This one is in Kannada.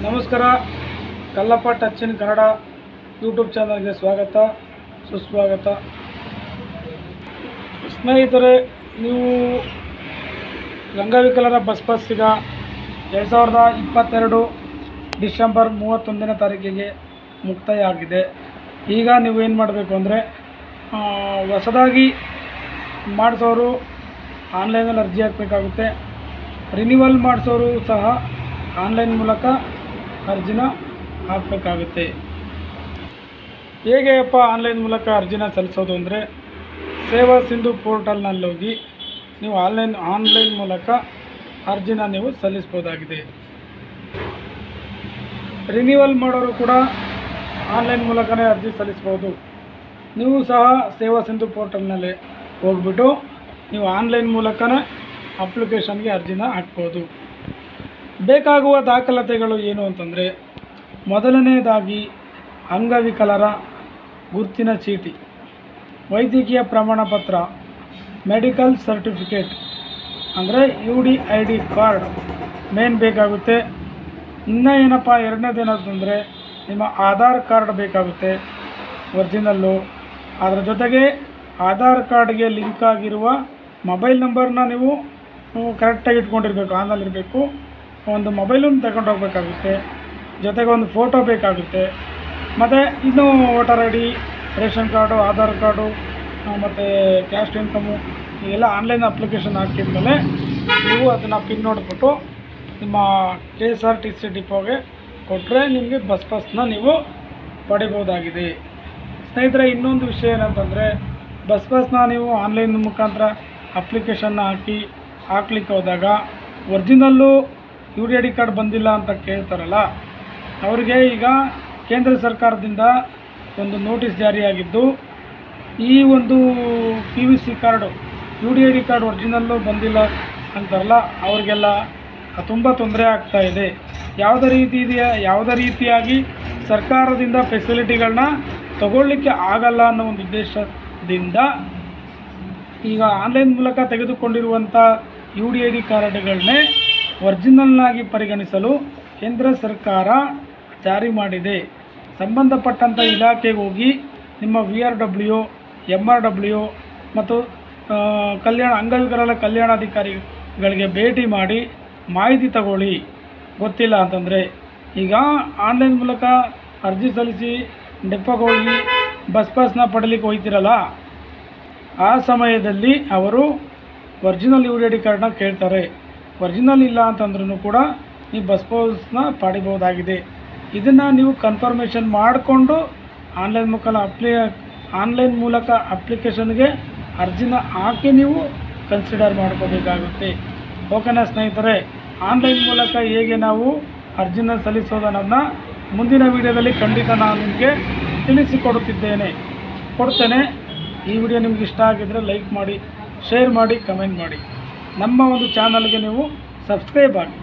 ನಮಸ್ಕಾರ Kallappa touch in Kannada YouTube ಚಾನಲ್ಗೆ ಸ್ವಾಗತ ಸುಸ್ವಾಗತ ಸ್ನೇಹಿತರೆ ನೀವು ಅಂಗವಿಕಲರ ಬಸ್ ಪಾಸ್ ಈಗ ಎರಡು ಸಾವಿರದ ಇಪ್ಪತ್ತೆರಡು ಡಿಸೆಂಬರ್ ಮೂವತ್ತೊಂದನೇ ತಾರೀಕಿಗೆ ಮುಕ್ತಾಯ ಆಗಿದೆ ಈಗ ನೀವು ಏನು ಮಾಡಬೇಕು ಅಂದರೆ ಹೊಸದಾಗಿ ಮಾಡಿಸೋರು ಆನ್ಲೈನಲ್ಲಿ ಅರ್ಜಿ ಹಾಕಬೇಕಾಗುತ್ತೆ ರಿನ್ಯೂವಲ್ ಮಾಡಿಸೋರು ಸಹ ಆನ್ಲೈನ್ ಮೂಲಕ ಅರ್ಜಿನ ಹಾಕಬೇಕಾಗುತ್ತೆ ಹೇಗೆ ಅಪ್ಪ ಆನ್ಲೈನ್ ಮೂಲಕ ಅರ್ಜಿನ ಸಲ್ಲಿಸೋದು ಅಂದರೆ ಸೇವಾ ಸಿಂಧು ಪೋರ್ಟಲ್ನಲ್ಲಿ ಹೋಗಿ ನೀವು ಆನ್ಲೈನ್ ಆನ್ಲೈನ್ ಮೂಲಕ ಅರ್ಜಿನ ನೀವು ಸಲ್ಲಿಸ್ಬೋದಾಗಿದೆ ರಿನ್ಯೂವಲ್ ಮಾಡೋರು ಕೂಡ ಆನ್ಲೈನ್ ಮೂಲಕನೇ ಅರ್ಜಿ ಸಲ್ಲಿಸ್ಬೋದು ನೀವು ಸಹ ಸೇವಾ ಸಿಂಧು ಪೋರ್ಟಲ್ನಲ್ಲಿ ಹೋಗ್ಬಿಟ್ಟು ನೀವು ಆನ್ಲೈನ್ ಮೂಲಕನೇ ಅಪ್ಲಿಕೇಶನ್ಗೆ ಅರ್ಜಿನ ಹಾಕ್ಬೋದು ಬೇಕಾಗುವ ದಾಖಲಾತಿಗಳು ಏನು ಅಂತಂದರೆ ಮೊದಲನೆಯದಾಗಿ ಅಂಗವಿಕಲರ ಗುರುತಿನ ಚೀಟಿ ವೈದ್ಯಕೀಯ ಪ್ರಮಾಣ ಪತ್ರ ಮೆಡಿಕಲ್ ಸರ್ಟಿಫಿಕೇಟ್ ಅಂದರೆ U D I D card main ಬೇಕಾಗುತ್ತೆ ಇನ್ನು ಏನಪ್ಪ ಎರಡನೇದೇನಂತಂದರೆ ನಿಮ್ಮ ಆಧಾರ್ ಕಾರ್ಡ್ ಬೇಕಾಗುತ್ತೆ ಒರಿಜಿನಲ್ಲು ಅದರ ಜೊತೆಗೆ ಆಧಾರ್ ಕಾರ್ಡ್ಗೆ ಲಿಂಕ್ ಆಗಿರುವ ಮೊಬೈಲ್ ನಂಬರ್ನ ನೀವು ಕರೆಕ್ಟಾಗಿ ಇಟ್ಕೊಂಡಿರ್ಬೇಕು ಆನಲ್ಲಿ ಇರಬೇಕು ಒಂದು ಮೊಬೈಲನ್ನು ತಗೊಂಡು ಹೋಗ್ಬೇಕಾಗುತ್ತೆ ಜೊತೆಗೆ ಒಂದು ಫೋಟೋ ಬೇಕಾಗುತ್ತೆ ಮತ್ತು ಇನ್ನೂ voter I D ration card Aadhaar card ಮತ್ತು ಕ್ಯಾಸ್ಟ್ ಇನ್ಕಮು ಇವೆಲ್ಲ ಆನ್ಲೈನ್ ಅಪ್ಲಿಕೇಶನ್ ಹಾಕಿದ್ಮೇಲೆ ನೀವು ಅದನ್ನು ಪಿನ್ ನೋಡಿಬಿಟ್ಟು ನಿಮ್ಮ K S R T C ಡಿಪೋಗೆ ಕೊಟ್ಟರೆ ನಿಮಗೆ ಬಸ್ ಪಾಸ್ನ ನೀವು ಪಡಿಬೋದಾಗಿದೆ ಸ್ನೇಹಿತರೆ ಇನ್ನೊಂದು ವಿಷಯ ಏನಂತಂದರೆ ಬಸ್ ಪಾಸ್ನ ನೀವು ಆನ್ಲೈನ್ ಮುಖಾಂತರ ಅಪ್ಲಿಕೇಶನ್ನ ಹಾಕಿ ಹಾಕ್ಲಿಕ್ಕೆ ಹೋದಾಗ original U D I D card ಬಂದಿಲ್ಲ ಅಂತ ಕೇಳ್ತಾರಲ್ಲ ಅವರಿಗೆ ಈಗ ಕೇಂದ್ರ ಸರ್ಕಾರದಿಂದ ಒಂದು ನೋಟಿಸ್ ಜಾರಿಯಾಗಿದ್ದು ಈ ಒಂದು P V C card U D I D card original ಬಂದಿಲ್ಲ ಅಂತಾರಲ್ಲ ಅವ್ರಿಗೆಲ್ಲ ತುಂಬ ತೊಂದರೆ ಆಗ್ತಾ ಇದೆ ಯಾವುದೇ ರೀತಿ ಇದೆಯಾ ಯಾವುದೇ ರೀತಿಯಾಗಿ ಸರ್ಕಾರದಿಂದ ಫೆಸಿಲಿಟಿಗಳನ್ನ ತಗೊಳ್ಳಿಕ್ಕೆ ಆಗಲ್ಲ ಅನ್ನೋ ಒಂದು ಉದ್ದೇಶದಿಂದ ಈಗ ಆನ್ಲೈನ್ ಮೂಲಕ ತೆಗೆದುಕೊಂಡಿರುವಂಥ ಯು ಡಿ ಐ ಡಿ ಕಾರ್ಡ್ಗಳನ್ನೇ ಒರಿಜಿನಲ್ನಾಗಿ ಪರಿಗಣಿಸಲು ಕೇಂದ್ರ ಸರ್ಕಾರ ಜಾರಿ ಮಾಡಿದೆ ಸಂಬಂಧಪಟ್ಟಂಥ ಇಲಾಖೆಗೆ ಹೋಗಿ ನಿಮ್ಮ V R W M R W ಮತ್ತು ಆ, ಕಲ್ಯಾಣ ಅಂಗವಿಕಲರ ಕಲ್ಯಾಣಾಧಿಕಾರಿಗಳಿಗೆ ಭೇಟಿ ಮಾಡಿ ಮಾಹಿತಿ ತಗೊಳ್ಳಿ ಗೊತ್ತಿಲ್ಲ ಅಂತಂದರೆ ಈಗ ಆನ್ಲೈನ್ ಮೂಲಕ ಅರ್ಜಿ ಸಲ್ಲಿಸಿ ಡೆಪ್ಪಗೆ ಹೋಗಿ ಬಸ್ ಪಾಸ್ನ ಪಡೀಲಿಕ್ಕೆ ಹೋಗ್ತಿರಲ್ಲ ಆ ಸಮಯದಲ್ಲಿ ಅವರು original U D I D ಕಾರ್ಡ್ನ ಕೇಳ್ತಾರೆ ಒರಿಜಿನಲ್ ಇಲ್ಲ ಅಂತಂದ್ರೂ ಕೂಡ ನೀವು ಬಸ್ ಪಾಸ್ನ ಪಡಿಬೋದಾಗಿದೆ ಇದನ್ನು ನೀವು ಕನ್ಫರ್ಮೇಷನ್ ಮಾಡಿಕೊಂಡು ಆನ್ಲೈನ್ ಮುಖಾಂತರ ಅಪ್ಲಿ ಆನ್ಲೈನ್ ಮೂಲಕ ಅಪ್ಲಿಕೇಶನ್ಗೆ ಅರ್ಜಿನ ಹಾಕಿ ನೀವು ಕನ್ಸಿಡರ್ ಮಾಡ್ಕೋಬೇಕಾಗುತ್ತೆ ಓಕೆನಾ ಸ್ನೇಹಿತರೆ ಆನ್ಲೈನ್ ಮೂಲಕ ಹೇಗೆ ನಾವು ಅರ್ಜಿನ ಸಲ್ಲಿಸೋದನ್ನೋದನ್ನ ಮುಂದಿನ ವಿಡಿಯೋದಲ್ಲಿ ಖಂಡಿತ ನಾನು ನಿಮಗೆ ತಿಳಿಸಿಕೊಡುತ್ತಿದ್ದೇನೆ ಕೊಡ್ತೇನೆ ಈ ವಿಡಿಯೋ ನಿಮ್ಗೆ ಇಷ್ಟ ಆಗಿದ್ದರೆ ಲೈಕ್ ಮಾಡಿ ಶೇರ್ ಮಾಡಿ ಕಮೆಂಟ್ ಮಾಡಿ ನಮ್ಮ ಒಂದು ಚಾನಲ್ಗೆ ನೀವು ಸಬ್ಸ್ಕ್ರೈಬ್ ಆಗಿ